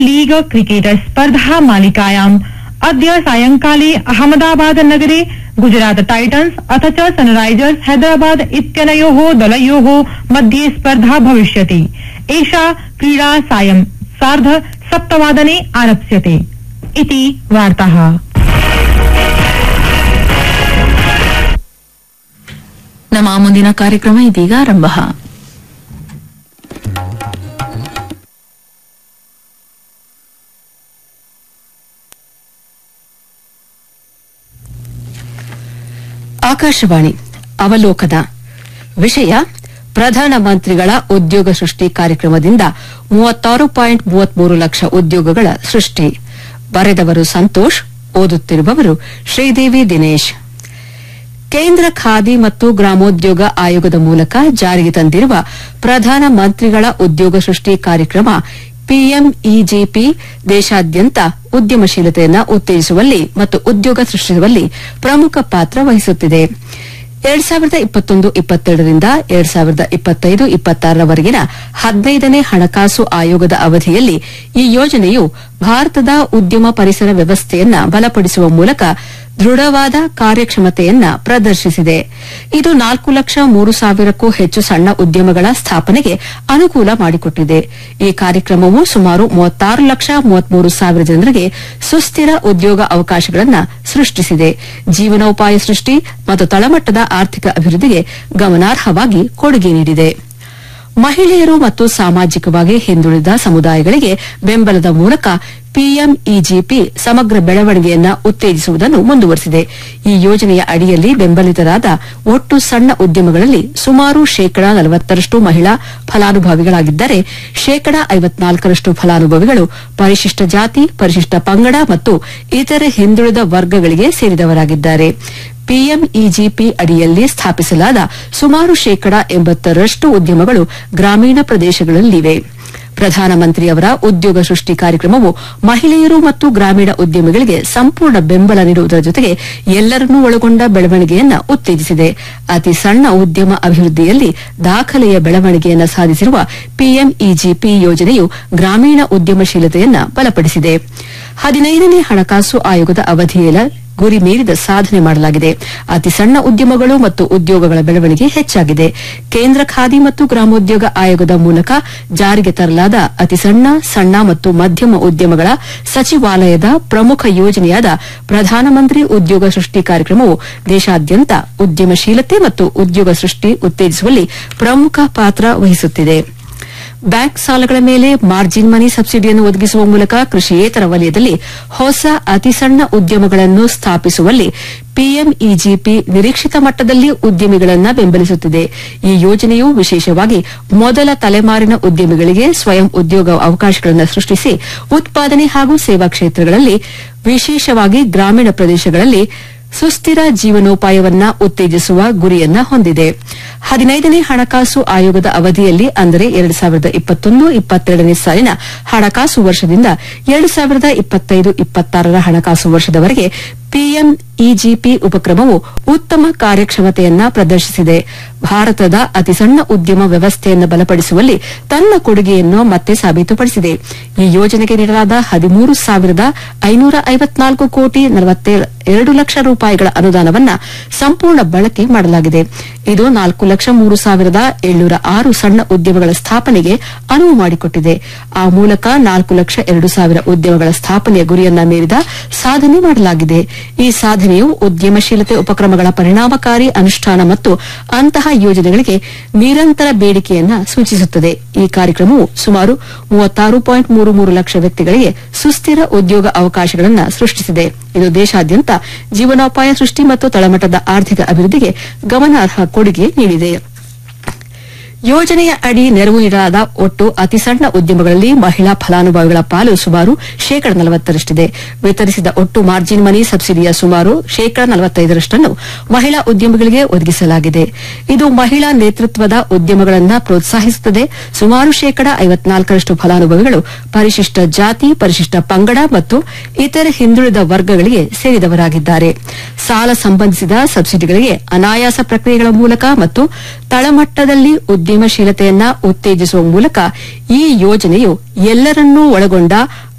league cricket स्पर्धा मालिकायाम् अद्य सायंकाले अहमदाबाद नगरे गुजरात टाइटन्स अथ च सनराइजर्स हैदराबाद इत्यनयोः दलयोः मध्ये स्पर्धा भविष्यति एषा क्रीडा सायं सार्ध सप्तवादने आरप्स्यते इति वार्ताः ನಮ್ಮ ಮುಂದಿನ ಕಾರ್ಯಕ್ರಮ ಇದೀಗ ಆರಂಭ ಆಕಾಶವಾಣಿ ಅವಲೋಕನ ವಿಷಯ ಪ್ರಧಾನಮಂತ್ರಿಗಳ ಉದ್ಯೋಗ ಸೃಷ್ಟಿ ಕಾರ್ಯಕ್ರಮದಿಂದ ಮೂವತ್ತಾರು ಪಾಯಿಂಟ್ ಮೂವತ್ಮೂರು ಲಕ್ಷ ಉದ್ಯೋಗಗಳ ಸೃಷ್ಟಿ ಬರೆದವರು ಸಂತೋಷ್ ಓದುತ್ತಿರುವವರು ಶ್ರೀದೇವಿ ದಿನೇಶ್ ಕೇಂದ್ರ ಖಾದಿ ಮತ್ತು ಗ್ರಾಮೋದ್ಯೋಗ ಆಯೋಗದ ಮೂಲಕ ಜಾರಿಗೆ ತಂದಿರುವ ಪ್ರಧಾನ ಮಂತ್ರಿಗಳ ಉದ್ಯೋಗ ಸೃಷ್ಟಿ ಕಾರ್ಯಕ್ರಮ ಪಿಎಂಇಜಿಪಿ ದೇಶಾದ್ಯಂತ ಉದ್ಯಮಶೀಲತೆಯನ್ನು ಉತ್ತೇಜಿಸುವಲ್ಲಿ ಮತ್ತು ಉದ್ಯೋಗ ಸೃಷ್ಟಿಸುವಲ್ಲಿ ಪ್ರಮುಖ ಪಾತ್ರ ವಹಿಸುತ್ತಿದೆ ಎರಡ್ ಸಾವಿರದ ಇಪ್ಪತ್ತೊಂದು ಇಪ್ಪತ್ತೆರಡರಿಂದ ಎರಡ್ ಸಾವಿರದ ಇಪ್ಪತ್ತೈದು ಇಪ್ಪತ್ತಾರರವರೆಗಿನ ಹದಿನೈದನೇ ಹಣಕಾಸು ಆಯೋಗದ ಅವಧಿಯಲ್ಲಿ ಈ ಯೋಜನೆಯು ಭಾರತದ ಉದ್ಯಮ ಪರಿಸರ ವ್ಯವಸ್ಥೆಯನ್ನ ಬಲಪಡಿಸುವ ಮೂಲಕ ದೃಢವಾದ ಕಾರ್ಯಕ್ಷಮತೆಯನ್ನ ಪ್ರದರ್ಶಿಸಿದೆ ಇದು ನಾಲ್ಕು ಲಕ್ಷ ಮೂರು ಸಾವಿರಕ್ಕೂ ಹೆಚ್ಚು ಸಣ್ಣ ಉದ್ಯಮಗಳ ಸ್ಥಾಪನೆಗೆ ಅನುಕೂಲ ಮಾಡಿಕೊಟ್ಟಿದೆ ಈ ಕಾರ್ಯಕ್ರಮವು ಸುಮಾರು ಮೂವತ್ತಾರು ಲಕ್ಷ ಮೂವತ್ಮೂರು ಸಾವಿರ ಜನರಿಗೆ ಸುಸ್ಥಿರ ಉದ್ಯೋಗ ಅವಕಾಶಗಳನ್ನು ಸೃಷ್ಟಿಸಿದೆ ಜೀವನೋಪಾಯ ಸೃಷ್ಟಿ ಮತ್ತು ತಳಮಟ್ಟದ ಆರ್ಥಿಕ ಅಭಿವೃದ್ಧಿಗೆ ಗಮನಾರ್ಹವಾಗಿ ಕೊಡುಗೆ ನೀಡಿದೆ ಮಹಿಳೆಯರು ಮತ್ತು ಸಾಮಾಜಿಕವಾಗಿ ಹಿಂದುಳಿದ ಸಮುದಾಯಗಳಿಗೆ ಬೆಂಬಲದ ಮೂಲಕ ಪಿಎಂಇಜಿಪಿ ಸಮಗ್ರ ಬೆಳವಣಿಗೆಯನ್ನ ಉತ್ತೇಜಿಸುವುದನ್ನು ಮುಂದುವರೆಸಿದೆ ಈ ಯೋಜನೆಯ ಅಡಿಯಲ್ಲಿ ಬೆಂಬಲಿತರಾದ ಒಟ್ಟು ಸಣ್ಣ ಉದ್ಯಮಗಳಲ್ಲಿ ಸುಮಾರು ಶೇಕಡಾ ನಲವತ್ತರಷ್ಟು ಮಹಿಳಾ ಫಲಾನುಭವಿಗಳಾಗಿದ್ದರೆ ಶೇಕಡಾ ಐವತ್ನಾಲ್ಕರಷ್ಟು ಫಲಾನುಭವಿಗಳು ಪರಿಶಿಷ್ಟ ಜಾತಿ ಪರಿಶಿಷ್ಟ ಪಂಗಡ ಮತ್ತು ಇತರೆ ಹಿಂದುಳಿದ ವರ್ಗಗಳಿಗೆ ಸೇರಿದವರಾಗಿದ್ದಾರೆ ಪಿಎಂಇಜಿಪಿ ಅಡಿಯಲ್ಲಿ ಸ್ಥಾಪಿಸಲಾದ ಸುಮಾರು ಶೇಕಡಾ ಎಂಬತ್ತರಷ್ಟು ಉದ್ಯಮಗಳು ಗ್ರಾಮೀಣ ಪ್ರದೇಶಗಳಲ್ಲಿವೆ ಪ್ರಧಾನಮಂತ್ರಿಯವರ ಉದ್ಯೋಗ ಸೃಷ್ಟಿ ಕಾರ್ಯಕ್ರಮವು ಮಹಿಳೆಯರು ಮತ್ತು ಗ್ರಾಮೀಣ ಉದ್ಯಮಿಗಳಿಗೆ ಸಂಪೂರ್ಣ ಬೆಂಬಲ ನೀಡುವುದರ ಜೊತೆಗೆ ಎಲ್ಲರನ್ನೂ ಒಳಗೊಂಡ ಬೆಳವಣಿಗೆಯನ್ನ ಉತ್ತೇಜಿಸಿದೆ ಅತಿ ಸಣ್ಣ ಉದ್ಯಮ ಅಭಿವೃದ್ಧಿಯಲ್ಲಿ ದಾಖಲೆಯ ಬೆಳವಣಿಗೆಯನ್ನ ಸಾಧಿಸಿರುವ ಪಿಎಂಇಜಿಪಿ ಯೋಜನೆಯು ಗ್ರಾಮೀಣ ಉದ್ಯಮಶೀಲತೆಯನ್ನ ಬಲಪಡಿಸಿದೆ ಹದಿನೈದನೇ ಹಣಕಾಸು ಆಯೋಗದ ಅವಧಿಯಲ್ಲಿ ಗುರಿ ಮೀರಿದ ಸಾಧನೆ ಮಾಡಲಾಗಿದೆ ಅತಿ ಸಣ್ಣ ಉದ್ಯಮಗಳು ಮತ್ತು ಉದ್ಯೋಗಗಳ ಬೆಳವಣಿಗೆ ಹೆಚ್ಚಾಗಿದೆ ಕೇಂದ್ರ ಖಾದಿ ಮತ್ತು ಗ್ರಾಮೋದ್ಯೋಗ ಆಯೋಗದ ಮೂಲಕ ಜಾರಿಗೆ ತರಲಾದ ಅತಿ ಸಣ್ಣ ಸಣ್ಣ ಮತ್ತು ಮಧ್ಯಮ ಉದ್ಯಮಗಳ ಸಚಿವಾಲಯದ ಪ್ರಮುಖ ಯೋಜನೆಯಾದ ಪ್ರಧಾನಮಂತ್ರಿ ಉದ್ಯೋಗ ಸೃಷ್ಟಿ ಕಾರ್ಯಕ್ರಮವು ದೇಶಾದ್ಯಂತ ಉದ್ಯಮಶೀಲತೆ ಮತ್ತು ಉದ್ಯೋಗ ಸೃಷ್ಟಿ ಉತ್ತೇಜಿಸುವಲ್ಲಿ ಪ್ರಮುಖ ಪಾತ್ರ ವಹಿಸುತ್ತಿದೆ ಬ್ಯಾಂಕ್ ಸಾಲಗಳ ಮೇಲೆ ಮಾರ್ಜಿನ್ ಮನಿ ಸಬ್ಸಿಡಿಯನ್ನು ಒದಗಿಸುವ ಮೂಲಕ ಕೃಷಿಯೇತರ ವಲಯದಲ್ಲಿ ಹೊಸ ಅತಿ ಸಣ್ಣ ಉದ್ಯಮಗಳನ್ನು ಸ್ಥಾಪಿಸುವಲ್ಲಿ ಪಿಎಂಇಜಿಪಿ ನಿರೀಕ್ಷಿತ ಮಟ್ಟದಲ್ಲಿ ಉದ್ಯಮಿಗಳನ್ನು ಬೆಂಬಲಿಸುತ್ತಿದೆ ಈ ಯೋಜನೆಯು ವಿಶೇಷವಾಗಿ ಮೊದಲ ತಲೆಮಾರಿನ ಉದ್ಯಮಿಗಳಿಗೆ ಸ್ವಯಂ ಉದ್ಯೋಗ ಅವಕಾಶಗಳನ್ನು ಸೃಷ್ಟಿಸಿ ಉತ್ಪಾದನೆ ಹಾಗೂ ಸೇವಾ ಕ್ಷೇತ್ರಗಳಲ್ಲಿ ವಿಶೇಷವಾಗಿ ಗ್ರಾಮೀಣ ಪ್ರದೇಶಗಳಲ್ಲಿ ಸುಸ್ಥಿರ ಜೀವನೋಪಾಯವನ್ನ ಉತ್ತೇಜಿಸುವ ಗುರಿಯನ್ನ ಹೊಂದಿದೆ ಹದಿನೈದನೇ ಹಣಕಾಸು ಆಯೋಗದ ಅವಧಿಯಲ್ಲಿ ಅಂದರೆ ಎರಡು ಸಾವಿರದ ಇಪ್ಪತ್ತೊಂದು ಇಪ್ಪತ್ತೆರಡನೇ ಸಾಲಿನ ಹಣಕಾಸು ವರ್ಷದಿಂದ ಎರಡು ಸಾವಿರದ ಇಪ್ಪತ್ತೈದು ಇಪ್ಪತ್ತಾರರ ಹಣಕಾಸು ವರ್ಷದವರೆಗೆ ಪಿಎಂಇಜಿಪಿ ಉಪಕ್ರಮವು ಉತ್ತಮ ಕಾರ್ಯಕ್ಷಮತೆಯನ್ನ ಪ್ರದರ್ಶಿಸಿದೆ ಭಾರತದ ಅತಿ ಸಣ್ಣ ಉದ್ಯಮ ವ್ಯವಸ್ಥೆಯನ್ನು ಬಲಪಡಿಸುವಲ್ಲಿ ತನ್ನ ಕೊಡುಗೆಯನ್ನು ಮತ್ತೆ ಸಾಬೀತುಪಡಿಸಿದೆ ಈ ಯೋಜನೆಗೆ ನೀಡಲಾದ ಹದಿಮೂರು ಸಾವಿರದ ಐನೂರ ಐವತ್ನಾಲ್ಕು ಕೋಟಿ ಎರಡು ಲಕ್ಷ ರೂಪಾಯಿಗಳ ಅನುದಾನವನ್ನ ಸಂಪೂರ್ಣ ಬಳಕೆ ಮಾಡಲಾಗಿದೆ ಇದು ನಾಲ್ಕು ಲಕ್ಷ ಮೂರು ಸಾವಿರದ ಏಳ್ನೂರ ಆರು ಸಣ್ಣ ಉದ್ಯಮಗಳ ಸ್ಥಾಪನೆಗೆ ಅನುವು ಮಾಡಿಕೊಟ್ಟಿದೆ ಆ ಮೂಲಕ ನಾಲ್ಕು ಲಕ್ಷ ಎರಡು ಸಾವಿರ ಉದ್ಯಮಗಳ ಸ್ಥಾಪನೆಯ ಗುರಿಯನ್ನ ಮೀರಿದ ಸಾಧನೆ ಮಾಡಲಾಗಿದೆ ಈ ಸಾಧನೆಯು ಉದ್ಯಮಶೀಲತೆ ಉಪಕ್ರಮಗಳ ಪರಿಣಾಮಕಾರಿ ಅನುಷ್ಠಾನ ಮತ್ತು ಅಂತಹ ಯೋಜನೆಗಳಿಗೆ ನಿರಂತರ ಬೇಡಿಕೆಯನ್ನ ಸೂಚಿಸುತ್ತದೆ ಈ ಕಾರ್ಯಕ್ರಮವು ಸುಮಾರು ಮೂವತ್ತಾರು ಪಾಯಿಂಟ್ ಮೂರು ಮೂರು ಲಕ್ಷ ವ್ಯಕ್ತಿಗಳಿಗೆ ಸುಸ್ಥಿರ ಉದ್ಯೋಗ ಅವಕಾಶಗಳನ್ನು ಸೃಷ್ಟಿಸಿದೆ ಇದು ದೇಶಾದ್ಯಂತ ಜೀವನೋಪಾಯ ಸೃಷ್ಟಿ ಮತ್ತು ತಳಮಟ್ಟದ ಆರ್ಥಿಕ ಅಭಿವೃದ್ಧಿಗೆ ಗಮನಾರ್ಹ ಕೊಡುಗೆ ನೀಡಿದೆ ಯೋಜನೆಯ ಅಡಿ ನೆರವು ನೀಡಲಾದ ಒಟ್ಟು ಅತಿ ಸಣ್ಣ ಉದ್ಯಮಗಳಲ್ಲಿ ಮಹಿಳಾ ಫಲಾನುಭವಿಗಳ ಪಾಲು ಸುಮಾರು ಶೇಕಡ ನಲವತ್ತರಷ್ಟಿದೆ ವಿತರಿಸಿದ ಒಟ್ಟು ಮಾರ್ಜಿನ್ ಮನಿ ಸಬ್ಸಿಡಿಯ ಸುಮಾರು ಶೇಕಡ ನಲವತ್ತೈದರಷ್ಟನ್ನು ಮಹಿಳಾ ಉದ್ಯಮಿಗಳಿಗೆ ಒದಗಿಸಲಾಗಿದೆ ಇದು ಮಹಿಳಾ ನೇತೃತ್ವದ ಉದ್ಯಮಗಳನ್ನು ಪ್ರೋತ್ಸಾಹಿಸುತ್ತದೆ ಸುಮಾರು ಶೇಕಡ ಐವತ್ನಾಲ್ಕರಷ್ಟು ಫಲಾನುಭವಿಗಳು ಪರಿಶಿಷ್ಟ ಜಾತಿ ಪರಿಶಿಷ್ಟ ಪಂಗಡ ಮತ್ತು ಇತರೆ ಹಿಂದುಳಿದ ವರ್ಗಗಳಿಗೆ ಸೇರಿದವರಾಗಿದ್ದಾರೆ ಸಾಲ ಸಂಬಂಧಿಸಿದ ಸಬ್ಸಿಡಿಗಳಿಗೆ ಅನಾಯಾಸ ಪ್ರಕ್ರಿಯೆಗಳ ಮೂಲಕ ಮತ್ತು ತಳಮಟ್ಟದಲ್ಲಿ ಉದ್ಯಮ ಉದ್ಯಮಶೀಲತೆಯನ್ನ ಉತ್ತೇಜಿಸುವ ಮೂಲಕ ಈ ಯೋಜನೆಯು ಎಲ್ಲರನ್ನೂ ಒಳಗೊಂಡ